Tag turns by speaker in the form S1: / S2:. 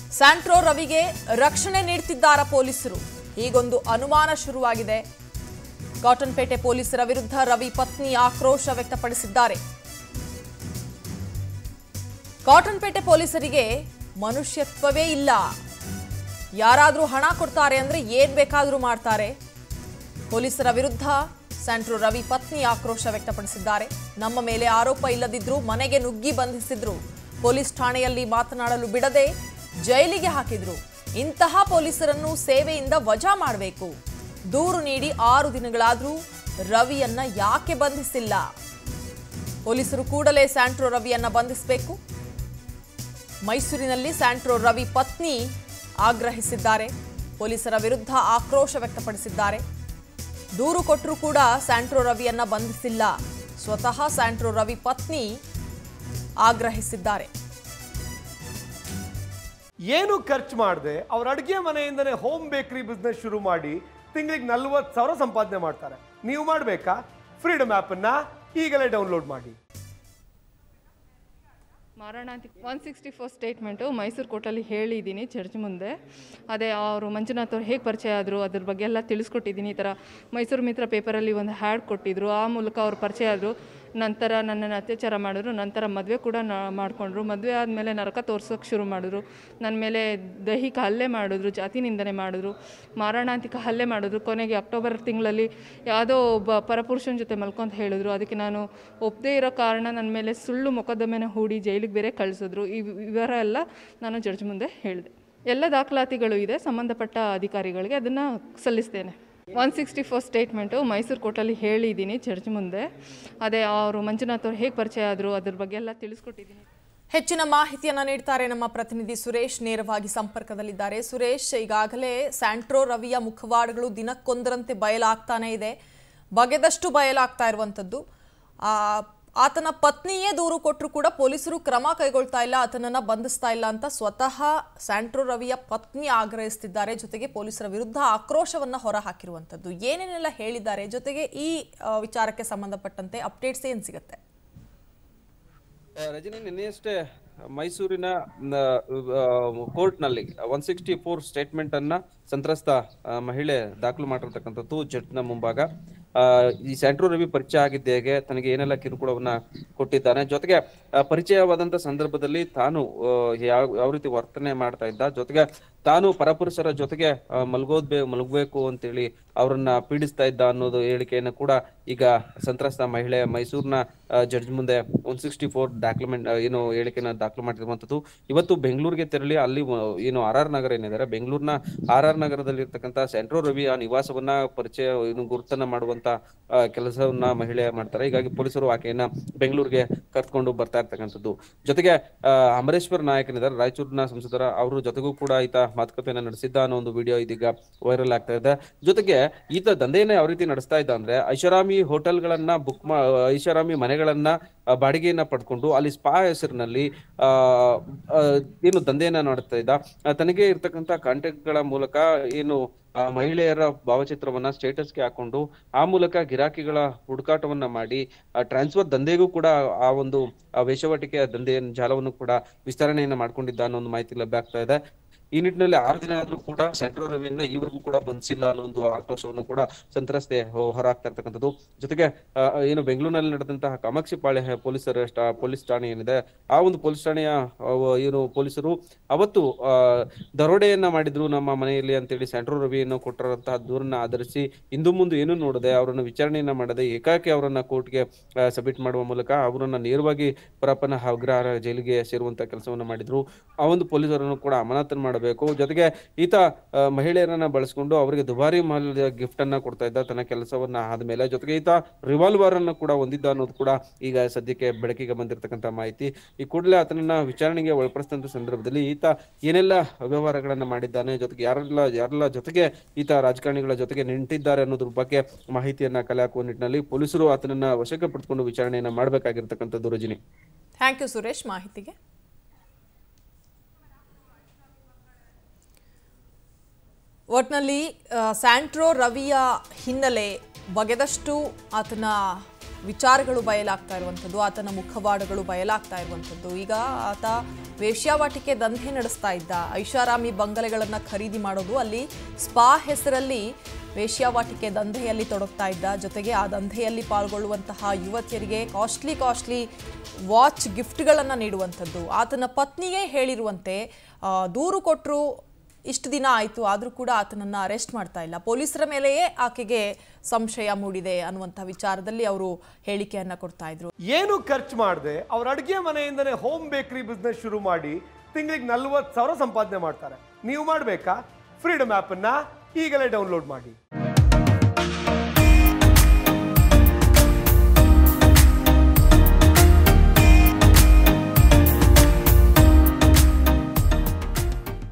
S1: Santro ರವಿಗೆ ರಕ್ಷಣೆ ನೀಡ್ತಿದ್ದಾರ ಪೊಲೀಸರು ಹೀಗೊಂದು ಅನುಮಾನ ಶುರುವಾಗಿದೆ ಕಾಟನ್ಪೇಟೆ ಪೊಲೀಸರ ವಿರುದ್ಧ ರವಿ ಪತ್ನಿ ಆಕ್ರೋಶ ವ್ಯಕ್ತಪಡಿಸಿದ್ದಾರೆ ಕಾಟನ್ಪೇಟೆ ಪೊಲೀಸರಿಗೆ ಮನುಷ್ಯತ್ವವೇ ಇಲ್ಲ ಯಾರಾದರೂ ಹಣ ಕೊಡ್ತಾರೆ ಅಂದ್ರೆ ಏನ್ ಬೇಕಾದರೂ ಮಾಡ್ತಾರೆ ಪೊಲೀಸರ ವಿರುದ್ಧ ಸ್ಯಾಂಟ್ರೋ ರವಿ ಪತ್ನಿ ಆಕ್ರೋಶ ವ್ಯಕ್ತಪಡಿಸಿದ್ದಾರೆ ನಮ್ಮ ಮೇಲೆ ಆರೋಪ ಇಲ್ಲದಿದ್ರೂ ಮನೆಗೆ ನುಗ್ಗಿ ಬಂಧಿಸಿದ್ರು ಪೊಲೀಸ್ ಠಾಣೆಯಲ್ಲಿ ಮಾತನಾಡಲು ಬಿಡದೆ ಜೈಲಿಗೆ ಹಾಕಿದ್ರು ಇಂತಹ ಪೊಲೀಸರನ್ನು ಸೇವೆಯಿಂದ ವಜಾ ಮಾಡಬೇಕು ದೂರು ನೀಡಿ ಆರು ದಿನಗಳಾದರೂ ರವಿಯನ್ನ ಯಾಕೆ ಬಂಧಿಸಿಲ್ಲ ಪೊಲೀಸರು ಕೂಡಲೇ ಸ್ಯಾಂಟ್ರೋ ರವಿಯನ್ನ ಬಂಧಿಸಬೇಕು ಮೈಸೂರಿನಲ್ಲಿ ಸ್ಯಾಂಟ್ರೋ ರವಿ ಪತ್ನಿ ಆಗ್ರಹಿಸಿದ್ದಾರೆ ಪೊಲೀಸರ ವಿರುದ್ಧ ಆಕ್ರೋಶ ವ್ಯಕ್ತಪಡಿಸಿದ್ದಾರೆ ದೂರು ಕೊಟ್ಟರೂ ಕೂಡ ಸ್ಯಾಂಟ್ರೋ ರವಿಯನ್ನ ಬಂಧಿಸಿಲ್ಲ ಸ್ವತಃ ಸ್ಯಾಂಟ್ರೋ ರವಿ ಪತ್ನಿ ಆಗ್ರಹಿಸಿದ್ದಾರೆ
S2: ಏನು ಖರ್ಚು ಮಾಡದೆ ಅವ್ರ ಅಡುಗೆ ಮನೆಯಿಂದನೇ ಹೋಮ್ ಬೇಕರಿ ಬಿಸ್ನೆಸ್ ಶುರು ಮಾಡಿ ತಿಂಗಳಿಗೆ ನಲ್ವತ್ತು ಸಾವಿರ ಸಂಪಾದನೆ ಮಾಡ್ತಾರೆ ನೀವು ಮಾಡಬೇಕಾ ಫ್ರೀಡಮ್ ಆ್ಯಪನ್ನು ಈಗಲೇ ಡೌನ್ಲೋಡ್ ಮಾಡಿ
S3: ಮಾರಣಾಂತಿಕ one sixty four statement Mysuru ಕೋರ್ಟಲ್ಲಿ ಹೇಳಿದ್ದೀನಿ ಚರ್ಚ್ ಮುಂದೆ ಅದೇ ಅವರು ಮಂಜುನಾಥ್ ಅವ್ರು ಹೇಗೆ ಪರಿಚಯ ಆದರು ಅದ್ರ ಬಗ್ಗೆ ಎಲ್ಲ ತಿಳಿಸ್ಕೊಟ್ಟಿದ್ದೀನಿ ಈ ಥರ ಮೈಸೂರು ಮಿತ್ರ ಪೇಪರಲ್ಲಿ ಒಂದು ಹ್ಯಾಡ್ ಕೊಟ್ಟಿದ್ರು ಆ ಮೂಲಕ ಅವ್ರು ಪರಿಚಯ ಆದರು ನಂತರ ನನ್ನನ್ನು ಅತ್ಯಾಚಾರ ಮಾಡಿದ್ರು ನಂತರ ಮದುವೆ ಕೂಡ ನ ಮಾಡಿಕೊಂಡ್ರು ಮದುವೆ ಆದಮೇಲೆ ನರಕ ತೋರ್ಸೋಕೆ ಶುರು ಮಾಡಿದ್ರು ನನ್ನ ಮೇಲೆ ದೈಹಿಕ ಹಲ್ಲೆ ಮಾಡಿದ್ರು ಜಾತಿ ನಿಂದನೆ ಮಾಡಿದ್ರು ಮಾರಣಾಂತಿಕ ಹಲ್ಲೆ ಮಾಡಿದ್ರು ಕೊನೆಗೆ ಅಕ್ಟೋಬರ್ ತಿಂಗಳಲ್ಲಿ ಯಾವುದೋ ಒಬ್ಬ ಪರಪುರುಷನ ಜೊತೆ ಮಲ್ಕೊಂತ ಹೇಳಿದ್ರು ಅದಕ್ಕೆ ನಾನು ಒಪ್ಪದೇ ಇರೋ ಕಾರಣ ನನ್ನ ಮೇಲೆ ಸುಳ್ಳು ಮೊಕದ್ದಮೆನ ಹೂಡಿ ಜೈಲಿಗೆ ಬೇರೆ ಕಳಿಸಿದ್ರು ಈ ವಿವರ ಎಲ್ಲ ನಾನು ಜಡ್ಜ್ ಮುಂದೆ ಹೇಳಿದೆ ಎಲ್ಲ ದಾಖಲಾತಿಗಳು ಇದೆ ಸಂಬಂಧಪಟ್ಟ ಅಧಿಕಾರಿಗಳಿಗೆ ಅದನ್ನು ಸಲ್ಲಿಸ್ತೇನೆ one sixty four statement Mysuru ಕೋರ್ಟಲ್ಲಿ ಹೇಳಿದ್ದೀನಿ ಜಡ್ಜ್ ಮುಂದೆ ಅದೇ ಅವರು ಮಂಜುನಾಥ್ ಅವ್ರು ಹೇಗೆ ಪರಿಚಯ ಆದರು ಅದ್ರ ಬಗ್ಗೆ ಎಲ್ಲ ತಿಳಿಸ್ಕೊಟ್ಟಿದ್ದೀನಿ
S1: ಹೆಚ್ಚಿನ ಮಾಹಿತಿಯನ್ನ ನೀಡ್ತಾರೆ ನಮ್ಮ ಪ್ರತಿನಿಧಿ ಸುರೇಶ್ ನೇರವಾಗಿ ಸಂಪರ್ಕದಲ್ಲಿದ್ದಾರೆ ಸುರೇಶ್ ಈಗಾಗಲೇ ಸ್ಯಾಂಟ್ರೋ ರವಿಯ ಮುಖವಾಡಗಳು ದಿನಕ್ಕೊಂದರಂತೆ ಬಯಲಾಗ್ತಾನೆ ಇದೆ ಬಗೆದಷ್ಟು ಬಯಲಾಗ್ತಾ ಇರುವಂಥದ್ದು ಆ, ಆತನ ಪತ್ನಿಯೇ ದೂರು ಕೊಟ್ಟರು ಕೂಡ ಪೊಲೀಸರು ಕ್ರಮ ಕೈಗೊಳ್ತಾ ಇಲ್ಲ ಆತನನ್ನ ಬಂಧಿಸ್ತಾ ಇಲ್ಲ ಅಂತ ಸ್ವತಃ ಸ್ಯಾಂಟ್ರೋ ರವಿಯ ಪತ್ನಿ ಆಗ್ರಹಿಸ್ತಿದ್ದಾರೆ ಜೊತೆಗೆ ಪೊಲೀಸರ ವಿರುದ್ಧ ಆಕ್ರೋಶವನ್ನ ಹೊರ ಹಾಕಿರುವಂಥದ್ದು ಏನೇನೆಲ್ಲ ಹೇಳಿದ್ದಾರೆ ಜೊತೆಗೆ ಈ ಆ, ವಿಚಾರಕ್ಕೆ ಸಂಬಂಧಪಟ್ಟಂತೆ ಅಪ್ಡೇಟ್ಸ್ ಏನು ಸಿಗುತ್ತೆ
S4: ಆ, ರಜನಿ ನಿನ್ನೆಯಷ್ಟೇ ಮೈಸೂರಿನ ನ, ಆ, ಕೋರ್ಟ್ನಲ್ಲಿ ಒನ್ ಸಿಕ್ಸ್ಟಿ ಫೋರ್ ಸ್ಟೇಟ್ಮೆಂಟ್ ಅನ್ನ ಸಂತ್ರಸ್ತ ಆ, ಮಹಿಳೆ ದಾಖಲು ಮಾಡಿರ್ತಕ್ಕಂಥದ್ದು ಜಡ್ಜ್ನ ಮುಂಭಾಗ ಆ, ಈ ಸ್ಯಾಂಟ್ರೋ ರವಿ ಪರಿಚಯ ಆಗಿದ್ದ ಹೇಗೆ ತನಗೆ ಏನೆಲ್ಲ ಕಿರುಕುಳವನ್ನ ಕೊಟ್ಟಿದ್ದಾನೆ ಜೊತೆಗೆ ಆ, ಪರಿಚಯವಾದಂತ ಸಂದರ್ಭದಲ್ಲಿ ತಾನು ಆ, ಯಾವ ಯಾವ ರೀತಿ ವರ್ತನೆ ಮಾಡ್ತಾ ಇದ್ದ ಜೊತೆಗೆ ತಾನು ಪರಪುರುಷರ ಜೊತೆಗೆ ಆ, ಮಲ್ಗೋದ್ ಬೇ ಮಲಗಬೇಕು ಅಂತೇಳಿ ಅವರನ್ನ ಪೀಡಿಸ್ತಾ ಇದ್ದ ಅನ್ನೋದು ಹೇಳಿಕೆಯನ್ನು ಕೂಡ ಈಗ ಸಂತ್ರಸ್ತ ಮಹಿಳೆ ಮೈಸೂರಿನ ಜಡ್ಜ್ ಮುಂದೆ ಒನ್ ಸಿಕ್ಸ್ಟಿ ಫೋರ್ ಡಾಕ್ಯುಮೆಂಟ್ ಏನು ಹೇಳಿಕೆನ ದಾಖಲು ಮಾಡಿರುವಂತದ್ದು ಇವತ್ತು ಬೆಂಗಳೂರಿಗೆ ತೆರಳಿ ಅಲ್ಲಿ ಆ, ಏನು ಆರ್ ಆರ್ ನಗರ ಏನಿದ್ದಾರೆ ಬೆಂಗಳೂರಿನ ಆರ್ ಆರ್ ನಗರದಲ್ಲಿ ಇರ್ತಕ್ಕಂಥ ಸೆಂಟ್ರೋ ರವಿ ಆ ನಿವಾಸವನ್ನ ಪರಿಚಯ ಏನು ಗುರುತನ್ನ ಮಾಡುವಂತ ಆ, ಕೆಲಸವನ್ನ ಮಹಿಳೆ ಮಾಡ್ತಾರೆ ಹೀಗಾಗಿ ಪೊಲೀಸರು ಆಕೆಯನ್ನ ಬೆಂಗಳೂರಿಗೆ ಕರ್ಕೊಂಡು ಬರ್ತಾ ಇರ್ತಕ್ಕಂಥದ್ದು ಜೊತೆಗೆ ಆ, ಅಮರೇಶ್ವರ್ ನಾಯಕ್ ಏನಿದ್ದಾರೆ ರಾಯಚೂರಿನ ಸಂಸದರ ಅವ್ರ ಜೊತೆಗೂ ಕೂಡ ಈತ ಮಾತುಕತೆಯನ್ನ ನಡೆಸಿದ್ದ ಅನ್ನೋ ಒಂದು ವಿಡಿಯೋ ಇದೀಗ ವೈರಲ್ ಆಗ್ತಾ ಇದೆ ಜೊತೆಗೆ ಈತ ದಂಧೆಯನ್ನ ಯಾವ ರೀತಿ ನಡೆಸ್ತಾ ಇದ್ದ ಅಂದ್ರೆ ಐಷಾರಾಮಿ ಹೋಟೆಲ್ಗಳನ್ನ ಬುಕ್ ಮಾ ಐಷಾರಾಮಿ ಮನೆಗಳನ್ನ ಆ, ಬಾಡಿಗೆಯನ್ನ ಪಡ್ಕೊಂಡು ಅಲ್ಲಿ ಸ್ಪಾ ಹೆಸರಿನಲ್ಲಿ ಆ ಆ, ಏನು ದಂಧೆಯನ್ನ ನಡೆಸ್ತಾ ಇದ್ದ ಆ, ತನಗೆ ಇರ್ತಕ್ಕಂಥ ಕಾಂಟ್ಯಾಕ್ಟ್ಗಳ ಮೂಲಕ ಏನು ಆ ಮಹಿಳೆಯರ ಭಾವಚಿತ್ರವನ್ನ ಸ್ಟೇಟಸ್ಗೆ ಹಾಕೊಂಡು ಆ ಮೂಲಕ ಗಿರಾಕಿಗಳ ಹುಡುಕಾಟವನ್ನ ಮಾಡಿ ಟ್ರಾನ್ಸ್ಫರ್ ದಂಧೆಗೂ ಕೂಡ ಆ ಒಂದು ಆ ವೇಷವಾಟಿಕೆಯ ದಂಧೆಯ ಜಾಲವನ್ನು ಕೂಡ ವಿಸ್ತರಣೆಯನ್ನ ಮಾಡ್ಕೊಂಡಿದ್ದ ಅನ್ನೋ ಒಂದು ಮಾಹಿತಿ ಲಭ್ಯ ಆಗ್ತಾ ಇದೆ ಈ ನಿಟ್ಟಿನಲ್ಲಿ ಆರು ದಿನ ಆದ್ರೂ ಕೂಡ ಸೆಂಟ್ರೋ ರವಿಯನ್ನ ಈವರೆಗೂ ಕೂಡ ಬಂಧಿಸಿಲ್ಲ ಅನ್ನೋ ಒಂದು ಆಕ್ರೋಶವನ್ನು ಕೂಡ ಸಂತ್ರಸ್ತೆ ಹೊ- ಹೊರಹಾಕ್ತಾ ಇರ್ತಕ್ಕಂಥದ್ದು ಜೊತೆಗೆ ಆ, ಏನು ಬೆಂಗಳೂರಿನಲ್ಲಿ ನಡೆದಂತಹ ಕಾಮಾಕ್ಷಿಪಾಳ್ಯ ಪೊಲೀಸರ ಸ್ಟಾ- ಪೊಲೀಸ್ ಠಾಣೆ ಏನಿದೆ ಆ ಒಂದು ಪೊಲೀಸ್ ಠಾಣೆಯ ಆ, ಏನು ಪೊಲೀಸರು ಅವತ್ತು ಆ, ದರೋಡೆಯನ್ನ ಮಾಡಿದ್ರು ನಮ್ಮ ಮನೆಯಲ್ಲಿ ಅಂತೇಳಿ ಸೆಂಟ್ರೋ ರವಿಯನ್ನು ಕೊಟ್ಟಿರುವಂತಹ ದೂರನ್ನ ಆಧರಿಸಿ ಇಂದು ಮುಂದೆ ಏನು ನೋಡದೆ ಅವರನ್ನ ವಿಚಾರಣೆಯನ್ನ ಮಾಡದೆ ಏಕಾಏಕಿ ಅವರನ್ನ ಕೋರ್ಟ್ಗೆ ಸಬ್ಮಿಟ್ ಮಾಡುವ ಮೂಲಕ ಅವರನ್ನ ನೇರವಾಗಿ ಪರಪ್ಪನ ಅಗ್ರಹಾರ ಜೈಲಿಗೆ ಸೇರುವಂತ ಕೆಲಸವನ್ನ ಮಾಡಿದ್ರು ಆ ಒಂದು ಪೊಲೀಸರನ್ನು ಕೂಡ ಅಮಾನತನ್ನು ಮಾಡಬೇಕು ಜೊತೆಗೆ ಈತ ಆ, ಮಹಿಳೆಯರನ್ನ ಬಳಸ್ಕೊಂಡು ಅವರಿಗೆ ದುಬಾರಿ ಮಾಲ್ಯ ಗಿಫ್ಟ್ ಅನ್ನ ಕೊಡ್ತಾ ಇದ್ದ ತನ್ನ ಕೆಲಸವನ್ನ ಆದ್ಮೇಲೆ ಜೊತೆಗೆ ಈತ ರಿವಾಲ್ವರ್ ಅನ್ನು ಕೂಡ ಹೊಂದಿದ್ದ ಅನ್ನೋದು ಕೂಡ ಈಗ ಸದ್ಯಕ್ಕೆ ಬೆಳಕಿಗೆ ಬಂದಿರತಕ್ಕಂತ ಮಾಹಿತಿ ಈ ಕೂಡಲೇ ಆತನನ್ನ ವಿಚಾರಣೆಗೆ ಒಳಪಡಿಸಿದಂತ ಸಂದರ್ಭದಲ್ಲಿ ಈತ ಏನೆಲ್ಲ ವ್ಯವಹಾರಗಳನ್ನ ಮಾಡಿದ್ದಾನೆ ಜೊತೆಗೆ ಯಾರೆಲ್ಲ ಯಾರೆಲ್ಲ ಜೊತೆಗೆ ಈತ ರಾಜಕಾರಣಿಗಳ ಜೊತೆಗೆ ನಿಂತಿದ್ದಾರೆ ಅನ್ನೋದ್ರ ಬಗ್ಗೆ ಮಾಹಿತಿಯನ್ನ ಕಲೆ ಹಾಕುವ ನಿಟ್ಟಿನಲ್ಲಿ ಪೊಲೀಸರು ಆತನನ್ನ ವಶಕ್ಕೆ ಪಡೆದುಕೊಂಡು ವಿಚಾರಣೆಯನ್ನ ಮಾಡಬೇಕಾಗಿರ್ತಕ್ಕಂಥದ್ದು ರಜನಿ
S1: ಥ್ಯಾಂಕ್ ಯು ಸುರೇಶ್ ಮಾಹಿತಿಗೆ ಒಟ್ನಲ್ಲಿ ಆ, ಸ್ಯಾಂಟ್ರೋ ರವಿಯ ಹಿನ್ನೆಲೆ ಬಗೆದಷ್ಟು ಆತನ ವಿಚಾರಗಳು ಬಯಲಾಗ್ತಾ ಇರುವಂಥದ್ದು ಆತನ ಮುಖವಾಡಗಳು ಬಯಲಾಗ್ತಾ ಇರುವಂಥದ್ದು ಈಗ ಆತ ವೇಶ್ಯಾವಾಟಿಕೆ ದಂಧೆ ನಡೆಸ್ತಾ ಇದ್ದ ಐಷಾರಾಮಿ ಬಂಗಲೆಗಳನ್ನು ಖರೀದಿ ಮಾಡೋದು ಅಲ್ಲಿ ಸ್ಪಾ ಹೆಸರಲ್ಲಿ ವೇಶ್ಯಾವಾಟಿಕೆ ದಂಧೆಯಲ್ಲಿ ತೊಡಗ್ತಾ ಇದ್ದ ಜೊತೆಗೆ ಆ ದಂಧೆಯಲ್ಲಿ ಪಾಲ್ಗೊಳ್ಳುವಂತಹ ಯುವತಿಯರಿಗೆ ಕಾಸ್ಟ್ಲಿ ಕಾಸ್ಟ್ಲಿ ವಾಚ್ ಗಿಫ್ಟ್ಗಳನ್ನು ನೀಡುವಂಥದ್ದು ಆತನ ಪತ್ನಿಯೇ ಹೇಳಿರುವಂತೆ ಆ, ದೂರು ಕೊಟ್ಟರು ಇಷ್ಟು ದಿನ ಆಯಿತು ಆದರೂ ಕೂಡ ಆತನನ್ನು ಅರೆಸ್ಟ್ ಮಾಡ್ತಾ ಇಲ್ಲ ಪೊಲೀಸರ ಮೇಲೆಯೇ ಆಕೆಗೆ ಸಂಶಯ ಮೂಡಿದೆ ಅನ್ನುವಂಥ ವಿಚಾರದಲ್ಲಿ ಅವರು ಹೇಳಿಕೆಯನ್ನು ಕೊಡ್ತಾ ಇದ್ರು
S2: ಏನು ಖರ್ಚು ಮಾಡದೆ ಅವ್ರ ಅಡುಗೆ ಮನೆಯಿಂದನೇ ಹೋಮ್ ಬೇಕರಿ ಬಿಸ್ನೆಸ್ ಶುರು ಮಾಡಿ ತಿಂಗಳಿಗೆ ನಲ್ವತ್ತು ಸಾವಿರ ಸಂಪಾದನೆ ಮಾಡ್ತಾರೆ ನೀವು ಮಾಡಬೇಕಾ ಫ್ರೀಡಮ್ ಆ್ಯಪನ್ನು ಈಗಲೇ ಡೌನ್ಲೋಡ್ ಮಾಡಿ